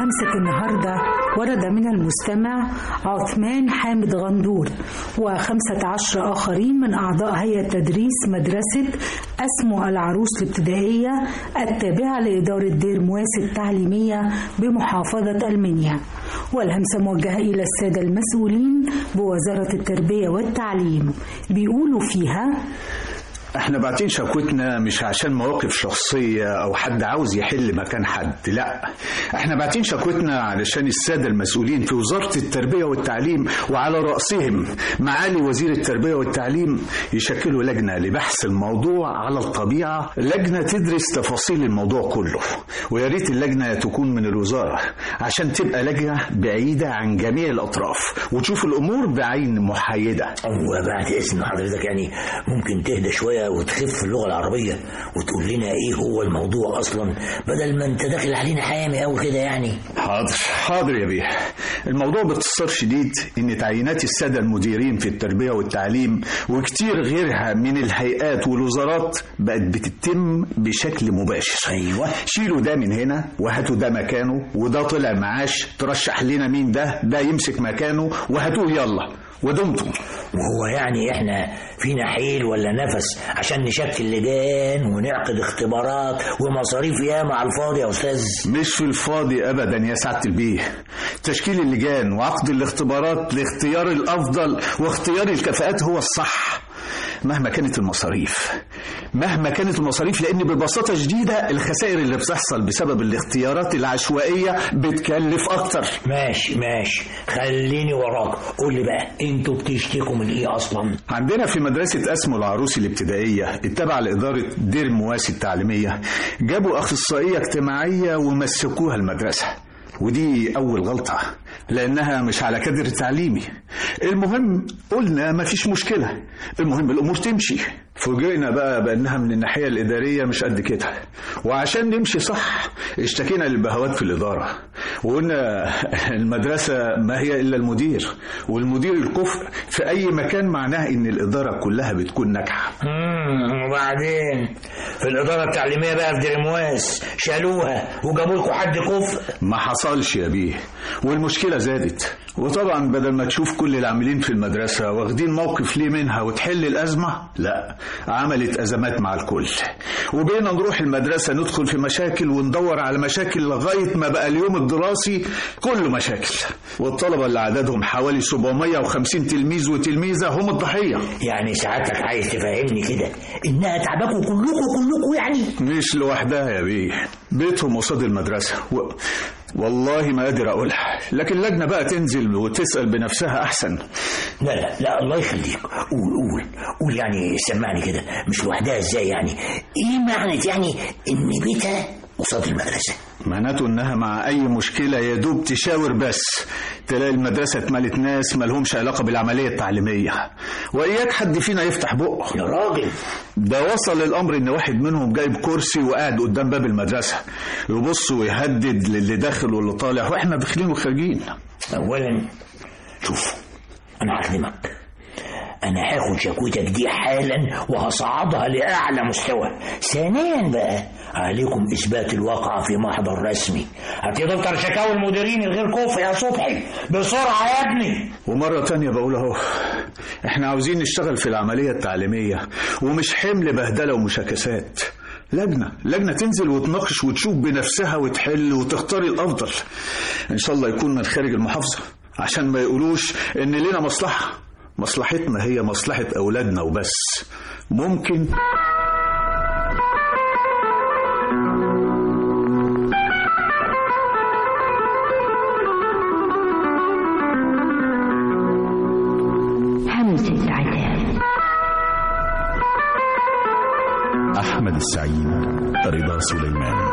همسة النهاردة ورد من المستمع عثمان حامد غندور وخمسة عشر آخرين من أعضاء هيئة تدريس مدرسة أسمو العروس الابتدائية التابعة لإدارة دير مواسي التعليمية بمحافظة المنيا والهمسة موجهة إلى السادة المسؤولين بوزارة التربية والتعليم بيقولوا فيها احنا باعتين شكوتنا مش عشان مواقف شخصية او حد عاوز يحل مكان حد لا احنا باعتين شكوتنا علشان السادة المسؤولين في وزارة التربية والتعليم وعلى رأسهم معالي وزير التربية والتعليم يشكلوا لجنة لبحث الموضوع على الطبيعة لجنة تدرس تفاصيل الموضوع كله ويا ريت اللجنة تكون من الوزارة عشان تبقى لجنة بعيدة عن جميع الأطراف وتشوف الأمور بعين محايدة وبعد اسم حضرتك يعني ممكن تهدى شويه وتخف اللغه العربيه وتقول لنا ايه هو الموضوع اصلا بدل ما انت داخل علينا حامي قوي كده يعني حاضر حاضر يا بيه الموضوع باختصار شديد ان تعيينات الساده المديرين في التربيه والتعليم وكتير غيرها من الهيئات والوزارات بقت بتتم بشكل مباشر ايوه شيلوا ده من هنا وهاتوا ده مكانه وده طلع معاش ترشح لنا مين ده ده يمسك مكانه وهاتوه يلا ودمتم وهو يعني احنا فينا حيل ولا نفس عشان نشكل لجان ونعقد اختبارات ومصاريف ياما على الفاضي يا استاذ مش في الفاضي ابدا يا سعاده البيه تشكيل اللجان وعقد الاختبارات لاختيار الافضل واختيار الكفاءات هو الصح مهما كانت المصاريف مهما كانت المصاريف لان ببساطه شديده الخسائر اللي بتحصل بسبب الاختيارات العشوائيه بتكلف اكتر ماشي ماشي خليني وراك قول لي بقى انتوا بتشتكوا من ايه اصلا عندنا في مدرسة أسمو العروسي الابتدائية التابعة لإدارة دير مواسي التعليمية جابوا أخصائية اجتماعية ومسكوها المدرسة ودي أول غلطة لأنها مش على كادر التعليمي المهم قلنا مفيش مشكلة المهم الأمور تمشي فوجئنا بقى بأنها من الناحية الإدارية مش قد كده وعشان نمشي صح اشتكينا للبهوات في الإدارة وقلنا المدرسة ما هي إلا المدير والمدير الكفء في أي مكان معناه إن الإدارة كلها بتكون ناجحة مم، وبعدين في الاداره التعليميه بقى في دريمواس شالوها وجابوا لكم حد كفء ما حصلش يا بيه والمشكلة زادت وطبعا بدل ما تشوف كل العاملين في المدرسة واخدين موقف ليه منها وتحل الأزمة لا عملت أزمات مع الكل وبقينا نروح المدرسة ندخل في مشاكل وندور على مشاكل لغاية ما بقى اليوم الدراسي كله مشاكل والطلبة اللي عددهم حوالي 750 تلميذ وتلميذة هم الضحية يعني سعادتك عايز تفهمني كده انها تعبكم كلكم كلكم يعني مش لوحدها يا بيه بيتهم قصاد المدرسة و... والله ما قادر أقولها لكن لجنة بقى تنزل وتسأل بنفسها أحسن لا لا لا الله يخليك قول قول قول يعني سمعني كده مش لوحدها ازاي يعني ايه معنى يعني ان بيتها قصاد المدرسه معناته انها مع اي مشكلة يا دوب تشاور بس تلاقي المدرسة اتملت ناس مالهمش علاقة بالعملية التعليمية واياك حد فينا يفتح بقه يا راجل ده وصل الامر ان واحد منهم جايب كرسي وقاعد قدام باب المدرسة يبص ويهدد للي داخل واللي طالع واحنا داخلين وخارجين اولا شوف انا هخدمك انا هاخد شكوتك دي حالا وهصعدها لاعلى مستوى ثانيا بقى عليكم اثبات الواقعه في محضر رسمي هات لي دفتر شكاوي المديرين الغير كفء يا صبحي بسرعه يا ابني ومرة تانية بقول اهو احنا عاوزين نشتغل في العملية التعليمية ومش حمل بهدلة ومشاكسات لجنة لجنة تنزل وتناقش وتشوف بنفسها وتحل وتختار الأفضل إن شاء الله يكون من خارج المحافظة عشان ما يقولوش إن لنا مصلحة مصلحتنا هي مصلحة أولادنا وبس ممكن همسة عتاب أحمد السعيد رضا سليمان